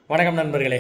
வணக்கம் நண்பர்களே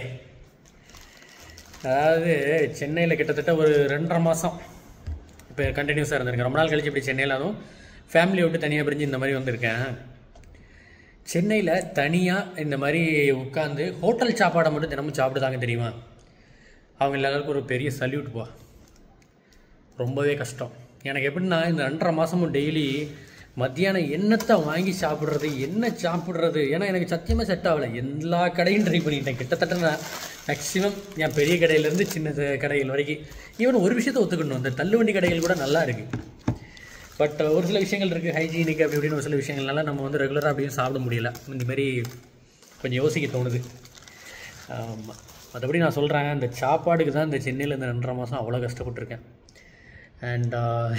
அதாவது சென்னையில் கிட்டத்தட்ட ஒரு ரெண்டரை மாதம் இப்போ கண்டினியூஸாக இருந்திருக்கேன் ரொம்ப நாள் கழிச்சு இப்படி சென்னையில் அதுவும் ஃபேமிலியை விட்டு தனியாக பிரிஞ்சு இந்த மாதிரி வந்திருக்கேன் சென்னையில் தனியாக இந்த மாதிரி உட்காந்து ஹோட்டல் சாப்பாடை மட்டும் தினமும் சாப்பிடுதாங்க தெரியுமா அவங்க எல்லாருக்கும் ஒரு பெரிய சல்யூட் பா ரொம்பவே கஷ்டம் எனக்கு எப்படின்னா இந்த ரெண்டரை மாதமும் டெய்லி மத்தியானம் என்னத்தை வாங்கி சாப்பிட்றது என்ன சாப்பிட்றது ஏன்னா எனக்கு சத்தியமாக செட் ஆகலை எல்லா கடையும் ட்ரை பண்ணிட்டேன் கிட்டத்தட்ட நான் மேக்ஸிமம் என் பெரிய கடையிலேருந்து சின்ன த- கடைகள் வரைக்கும் ஈவன் ஒரு விஷயத்தை ஒத்துக்கணும் இந்த தள்ளுவண்டி கடைகள் கூட நல்லா இருக்குது பட் ஒரு சில விஷயங்கள் இருக்குது ஹைஜீனிக் அப்படி இப்படின்னு ஒரு சில விஷயங்கள்னால நம்ம வந்து ரெகுலராக அப்படியும் சாப்பிட முடியல இந்த மாதிரி கொஞ்சம் யோசிக்க தோணுது ஆமாம் மற்றபடி நான் சொல்கிறேன் இந்த சாப்பாடுக்கு தான் இந்த சென்னையில் இந்த ரெண்டரை மாதம் அவ்வளோ கஷ்டப்பட்டிருக்கேன் அண்ட்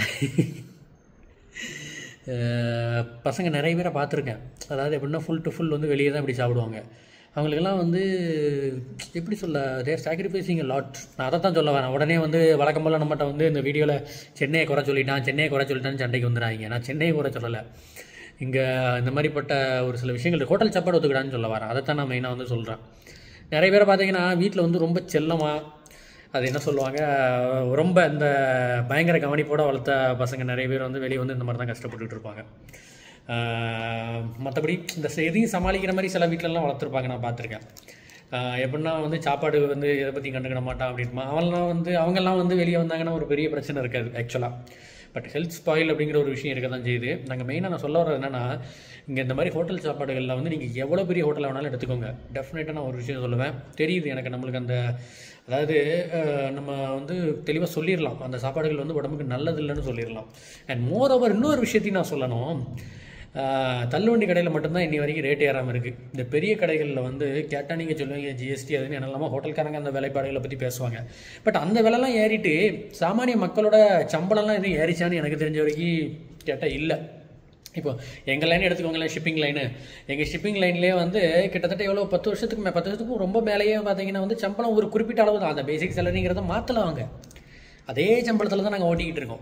பசங்க நிறைய பேரை பார்த்துருக்கேன் அதாவது எப்படின்னா ஃபுல் டு ஃபுல் வந்து வெளியே தான் இப்படி சாப்பிடுவாங்க அவங்களுக்கெல்லாம் வந்து எப்படி சொல்ல தேர் சாக்ரிஃபைசிங் லாட் நான் அதை தான் சொல்ல வரேன் உடனே வந்து வழக்கம் போல் நம்மகிட்ட வந்து இந்த வீடியோவில் சென்னையை குறை சொல்லிட்டான் சென்னையை குறை சொல்லிட்டான்னு சண்டைக்கு வந்துடுறாங்க நான் சென்னையை குறை சொல்லலை இங்கே இந்த மாதிரிப்பட்ட ஒரு சில விஷயங்கள் இருக்கு. ஹோட்டல் சாப்பாடு ஒத்துக்கிடான்னு சொல்ல வரேன் அதைத்தான் நான் மெயினாக வந்து சொல்கிறேன் நிறைய பேரை பார்த்தீங்கன்னா வீட்டில் வந்து ரொம்ப செல்லமாக அது என்ன சொல்லுவாங்க ரொம்ப இந்த பயங்கர கவனிப்போட வளர்த்த பசங்க நிறைய பேர் வந்து வெளியே வந்து இந்த மாதிரி தான் கஷ்டப்பட்டுட்டு இருப்பாங்க மற்றபடி இந்த ச- எதையும் சமாளிக்கிற மாதிரி சில வீட்டிலலாம் வளர்த்துருப்பாங்க நான் பார்த்துருக்கேன் ஆஹ் எப்படின்னா வந்து சாப்பாடு வந்து எதை பற்றி கண்டுக்கிட மாட்டான் அப்படின்மா அவன்லாம் வந்து அவங்கெல்லாம் வந்து வெளியே வந்தாங்கன்னா ஒரு பெரிய பிரச்சனை இருக்காது ஆக்சுவலாக பட் ஹெல்த் ஸ்பாயில் அப்படிங்கிற ஒரு விஷயம் இருக்க தான் செய்யுது நாங்கள் மெயினாக நான் சொல்ல வர்றது என்னன்னா இங்கே இந்த மாதிரி ஹோட்டல் சாப்பாடுகளில் வந்து நீங்கள் எவ்வளோ பெரிய ஹோட்டலில் வேணாலும் எடுத்துக்கோங்க டெஃபினட்டாக நான் ஒரு விஷயம் சொல்லுவேன் தெரியுது எனக்கு நம்மளுக்கு அந்த அதாவது அஹ், நம்ம வந்து தெளிவாக சொல்லிடலாம் அந்த சாப்பாடுகள் வந்து உடம்புக்கு நல்லது இல்லைன்னு சொல்லிடலாம் அண்ட் மோர் ஓவர் இன்னொரு விஷயத்தையும் நான் சொல்லணும் ஆஹ், தள்ளுவண்டி கடையில் மட்டும்தான் இன்னி வரைக்கும் ரேட் ஏறாமல் இருக்குது இந்த பெரிய கடைகளில் வந்து கேட்டால் நீங்கள் சொல்லுவீங்க ஜிஎஸ்டி அதுன்னு என்னெல்லாமோ ஹோட்டல்காரங்க அந்த வேலைப்பாடுகளை பற்றி பேசுவாங்க பட் அந்த விலைலாம் ஏறிட்டு சாமானிய மக்களோட சம்பளம்லாம் எதுவும் ஏறிச்சான்னு எனக்கு தெரிஞ்ச வரைக்கும் கேட்டால் இல்லை இப்போ எங்கள் லைன் எடுத்துக்கோங்களேன் ஷிப்பிங் லைனு எங்கள் ஷிப்பிங் லைன்லேயே வந்து கிட்டத்தட்ட எவ்வளோ பத்து வருஷத்துக்கு மே பத்து வருஷத்துக்கும் ரொம்ப மேலேயே பார்த்தீங்கன்னா வந்து சம்பளம் ஒரு குறிப்பிட்ட அளவு தான் அந்த பேசிக் சேலரிங்கிறத மாற்றலாம் அவங்க அதே சம்பளத்தில் தான் நாங்கள் ஓட்டிக்கிட்டு இருக்கோம்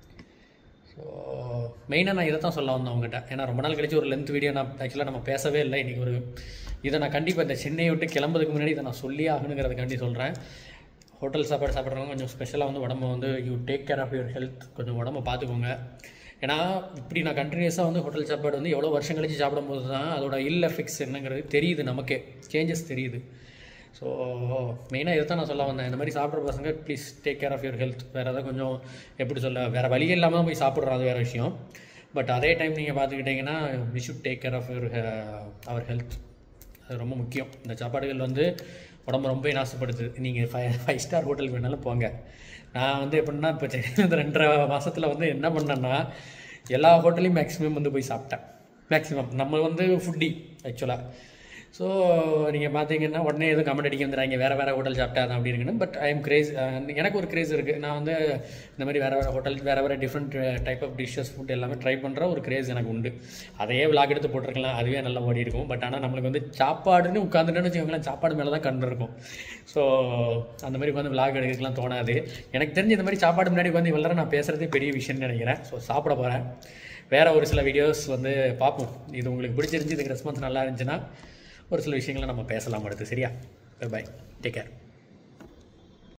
ஸோ மெயினாக நான் இதை தான் சொல்ல வந்தேன் அவங்ககிட்ட ஏன்னா ரொம்ப நாள் கழிச்சு ஒரு லென்த் வீடியோ நான் ஆக்சுவலாக நம்ம பேசவே இல்லை இன்றைக்கி ஒரு இதை நான் கண்டிப்பாக இந்த சென்னையை விட்டு கிளம்புறதுக்கு முன்னாடி இதை நான் சொல்லி ஆகணுங்கிறதுக்காண்டி சொல்கிறேன் ஹோட்டல் சாப்பாடு சாப்பிட்றவங்க கொஞ்சம் ஸ்பெஷலாக வந்து உடம்ப வந்து you take care of your health கொஞ்சம் உடம்ப பார்த்துக்கோங்க ஏன்னா இப்படி நான் கண்டினியூஸாக வந்து ஹோட்டல் சாப்பாடு வந்து எவ்வளோ வருஷம் கழிச்சு சாப்பிடும்போது தான் அதோட இல் எஃபெக்ட்ஸ் என்னங்கிறது தெரியுது நமக்கே சேஞ்சஸ் தெரியுது ஸோ மெயினாக இதை தான் நான் சொல்ல வந்தேன் இந்த மாதிரி சாப்பிட்ற பசங்க please take care of your health வேறு ஏதாவது கொஞ்சம் எப்படி சொல்ல வேறு வழியே இல்லாமல் தான் போய் சாப்பிட்றோம் அது வேறு விஷயம் பட் அதே டைம் நீங்கள் பார்த்துக்கிட்டிங்கன்னா we should take care of your our health அது ரொம்ப முக்கியம் இந்த சாப்பாடுகள் வந்து உடம்பு ரொம்ப நாசப்படுத்துது நீங்கள் ஃபைவ் ஃபைவ் ஸ்டார் ஹோட்டலுக்கு வேணாலும் போங்க நான் வந்து எப்படின்னா இப்போ சென்னையில் இந்த ரெண்டரை மாசத்துல வந்து என்ன பண்ணேன்னா எல்லா ஹோட்டலையும் மேக்ஸிமம் வந்து போய் சாப்பிட்டேன் மேக்ஸிமம் நம்ம வந்து ஃபுட்டி ஆக்சுவலாக ஸோ நீங்கள் பார்த்தீங்கன்னா உடனே எதுவும் கமெண்ட் அடிக்க வந்துடுறாங்க வேறு வேறு ஹோட்டல் சாப்பிட்டா அப்படி இருக்குன்னு பட் ஐ எம் கிரேஸ் எனக்கு ஒரு கிரேஸ் இருக்குது நான் வந்து இந்த மாதிரி வேறு வேறு ஹோட்டல் வேறு வேறு different type of dishes food எல்லாமே ட்ரை பண்ணுற ஒரு கிரேஸ் எனக்கு உண்டு அதையே விளாக் எடுத்து போட்டிருக்கலாம் அதுவே நல்லா ஓடி இருக்கும் பட் ஆனால் நம்மளுக்கு வந்து சாப்பாடுன்னு உட்காந்துட்டோன்னு வச்சுக்கோங்களேன் சாப்பாடு மேலே தான் கண்டு இருக்கும் ஸோ அந்த மாதிரி உட்காந்து விளாக் எடுக்கலாம் தோணாது எனக்கு தெரிஞ்ச இந்த மாதிரி சாப்பாடு முன்னாடி உட்காந்து இவ்வளோ நான் பேசுகிறதே பெரிய விஷயம்னு நினைக்கிறேன் ஸோ சாப்பிட போகிறேன் வேறு ஒரு சில வீடியோஸ் வந்து பார்ப்போம் இது உங்களுக்கு பிடிச்சிருந்துச்சு இதுக்கு ரெஸ்பான்ஸ் நல்லா இருந்துச்சுன்னா ஒரு சில விஷயங்களை நம்ம பேசலாம் அடுத்து சரியா பை டேக் கேர்